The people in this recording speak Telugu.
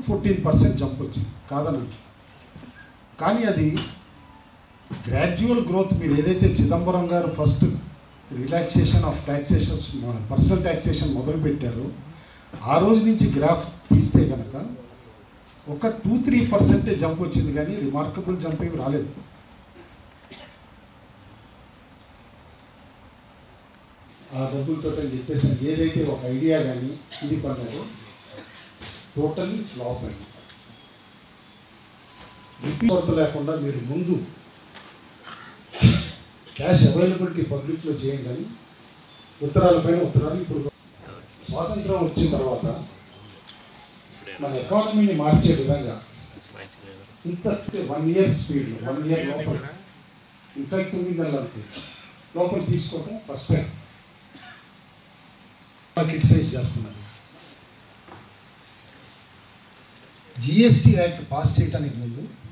ఫోర్టీన్ పర్సెంట్ జంప్ వచ్చింది కాదనండి కానీ అది గ్రాడ్యువల్ గ్రోత్ మీరు ఏదైతే Chidambaram garu first relaxation of taxation personal taxation మొదలు పెట్టారో ఆ రోజు నుంచి గ్రాఫ్ తీస్తే కనుక ఒక టూ త్రీ పర్సెంటే జంప్ వచ్చింది కానీ రిమార్కబుల్ జంప్ ఏమి రాలేదు ఆ డబ్బులతో అని చెప్పేసి ఏదైతే ఒక ఐడియా కానీ ఇది కొన్నారో టోటల్లీ ఫ్లాప్ అయింది రిపీట్ కొరత లేకుండా మీరు ముందు క్యాష్ అవైలబిలిటీ పబ్లిక్లో చేయండి అని ఉత్తరాలపైన ఉత్తరాలు ఇప్పుడు స్వాతంత్రం వచ్చిన తర్వాత మన ఎకానమీని మార్చే విధంగా ఇంత one year speed one year లోపల ఇన్ఫాక్ట్ తొమ్మిది నెలలు అనుకుంటా లోపల తీసుకోవడం ఫస్ట్ టైం క్రిటిసైజ్ చేస్తున్నారు జిఎస్టీ యాక్ట్ పాస్ చేయడానికి ముందు